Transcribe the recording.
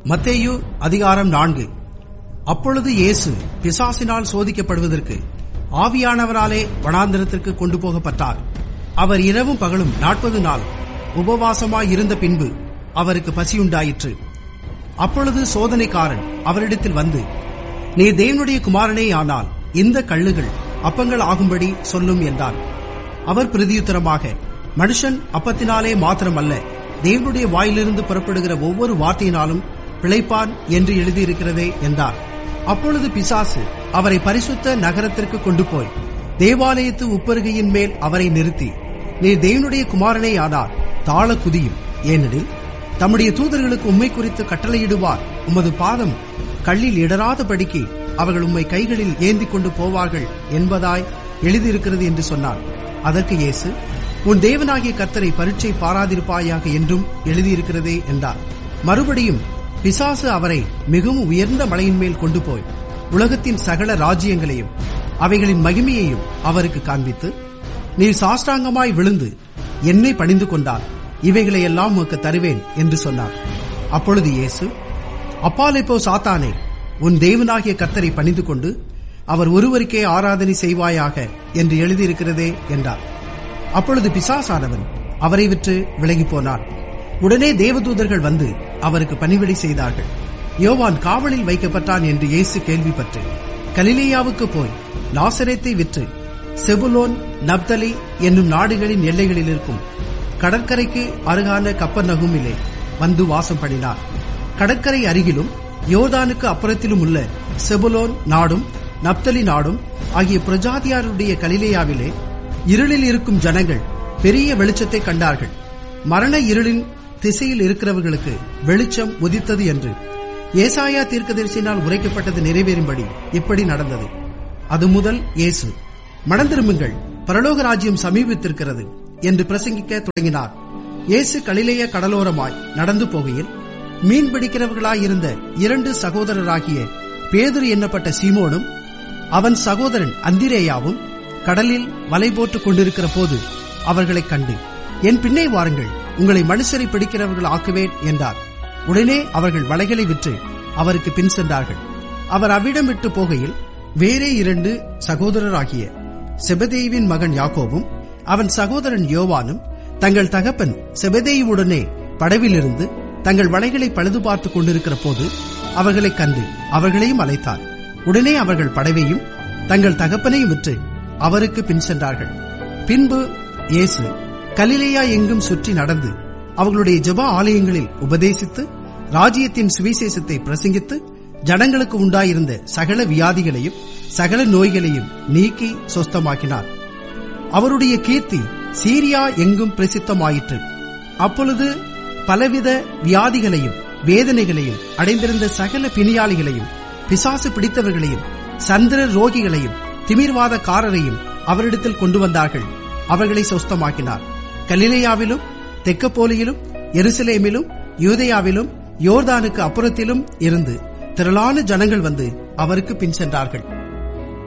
மத்தேயு அதிகாரம் நான்கு அப்பொழுது இயேசு பிசாசினால் சோதிக்கப்படுவதற்கு ஆவியானவராலே வனாந்திரத்திற்கு கொண்டு போகப்பட்டார் அவர் இரவும் பகலும் நாற்பது நாள் உபவாசமாய் இருந்த பின்பு அவருக்கு பசியுண்டாயிற்று அப்பொழுது சோதனைக்காரன் அவரிடத்தில் வந்து நீ தேவனுடைய குமாரனே ஆனால் இந்த கல்லுகள் அப்பங்கள் ஆகும்படி சொல்லும் என்றான் அவர் பிரதியுத்தரமாக மனுஷன் அப்பத்தினாலே மாத்திரமல்ல தேவனுடைய வாயிலிருந்து புறப்படுகிற ஒவ்வொரு வார்த்தையினாலும் பிழைப்பான் என்று எழுதியிருக்கிறதே என்றார் அப்பொழுது பிசாசு அவரை பரிசுத்த நகரத்திற்கு கொண்டு போய் தேவாலயத்து உப்பருகையின் மேல் அவரை நிறுத்தி நீ தேவனுடைய குமாரனே ஆனால் தாழ குதியும் ஏனெனில் தம்முடைய தூதர்களுக்கு உம்மை குறித்து கட்டளையிடுவார் உமது பாதம் கல்லில் இடராதபடிக்கு அவர்கள் உம்மை கைகளில் ஏந்தி கொண்டு போவார்கள் என்பதாய் எழுதியிருக்கிறது என்று சொன்னார் அதற்கு இயேசு உன் தேவனாகிய கர்த்தரை பரீட்சை பாராதிருப்பாயாக என்றும் எழுதியிருக்கிறதே என்றார் மறுபடியும் பிசாசு அவரை மிகவும் உயர்ந்த மலையின் மேல் கொண்டு போய் உலகத்தின் சகல ராஜ்யங்களையும் அவைகளின் மகிமையையும் அவருக்கு காண்பித்து நீர் சாஷ்டாங்கமாய் விழுந்து என்னை பணிந்து கொண்டார் இவைகளை எல்லாம் உமக்கு தருவேன் என்று சொன்னார் அப்பொழுது இயேசு அப்பாலே போ சாத்தானே உன் தேவனாகிய கர்த்தரை பணிந்து கொண்டு அவர் ஒருவருக்கே ஆராதனை செய்வாயாக என்று எழுதியிருக்கிறதே என்றார் அப்பொழுது பிசாசானவன் அவரை விற்று விலகி போனான் உடனே தேவதூதர்கள் வந்து அவருக்கு பணிவிடை செய்தார்கள் யோவான் காவலில் வைக்கப்பட்டான் என்று இயேசு கேள்விப்பட்டு கலிலேயாவுக்கு போய் நாசரேத்தை விற்று செபுலோன் நப்தலி என்னும் நாடுகளின் எல்லைகளில் இருக்கும் கடற்கரைக்கு அருகான கப்பர் நகுமிலே வந்து வாசம் பண்ணினார் கடற்கரை அருகிலும் யோர்தானுக்கு அப்புறத்திலும் உள்ள செபுலோன் நாடும் நப்தலி நாடும் ஆகிய பிரஜாதியாருடைய கலிலேயாவிலே இருளில் இருக்கும் ஜனங்கள் பெரிய வெளிச்சத்தை கண்டார்கள் மரண இருளின் திசையில் இருக்கிறவர்களுக்கு வெளிச்சம் உதித்தது என்று ஏசாயா தீர்க்கதரிசினால் உரைக்கப்பட்டது நிறைவேறும்படி இப்படி நடந்தது அது முதல் இயேசு மணந்திரும்புங்கள் பரலோக ராஜ்யம் சமீபித்திருக்கிறது என்று பிரசங்கிக்க தொடங்கினார் இயேசு கலிலேய கடலோரமாய் நடந்து போகையில் மீன் பிடிக்கிறவர்களாயிருந்த இரண்டு சகோதரராகிய பேதுரு எண்ணப்பட்ட சீமோனும் அவன் சகோதரன் அந்திரேயாவும் கடலில் வலை போட்டுக் கொண்டிருக்கிற போது அவர்களைக் கண்டு என் பின்னே வாருங்கள் உங்களை மனுஷரை பிடிக்கிறவர்கள் ஆக்குவேன் என்றார் உடனே அவர்கள் வலைகளை விற்று அவருக்கு பின் சென்றார்கள் அவர் அவ்விடம் விட்டு போகையில் வேறே இரண்டு சகோதரராகிய செபதேவின் மகன் யாக்கோவும் அவன் சகோதரன் யோவானும் தங்கள் தகப்பன் செபதேயுவுடனே படவிலிருந்து தங்கள் வலைகளை பழுது பார்த்துக் கொண்டிருக்கிற போது அவர்களைக் கண்டு அவர்களையும் அழைத்தார் உடனே அவர்கள் படவையும் தங்கள் தகப்பனையும் விற்று அவருக்கு பின் சென்றார்கள் பின்பு இயேசு கலிலேயா எங்கும் சுற்றி நடந்து அவர்களுடைய ஜப ஆலயங்களில் உபதேசித்து ராஜ்யத்தின் சுவிசேஷத்தை பிரசங்கித்து ஜனங்களுக்கு உண்டாயிருந்த சகல வியாதிகளையும் சகல நோய்களையும் நீக்கி சொஸ்தமாக்கினார் அவருடைய கீர்த்தி சீரியா எங்கும் பிரசித்தமாயிற்று அப்பொழுது பலவித வியாதிகளையும் வேதனைகளையும் அடைந்திருந்த சகல பிணியாளிகளையும் பிசாசு பிடித்தவர்களையும் சந்திர ரோகிகளையும் திமிர்வாதக்காரரையும் அவரிடத்தில் கொண்டு வந்தார்கள் அவர்களை சொஸ்தமாக்கினார் கலிலேயாவிலும் தெக்கப்போலியிலும் எருசலேமிலும் யூதேயாவிலும் யோர்தானுக்கு அப்புறத்திலும் இருந்து திரளான ஜனங்கள் வந்து அவருக்கு பின் சென்றார்கள்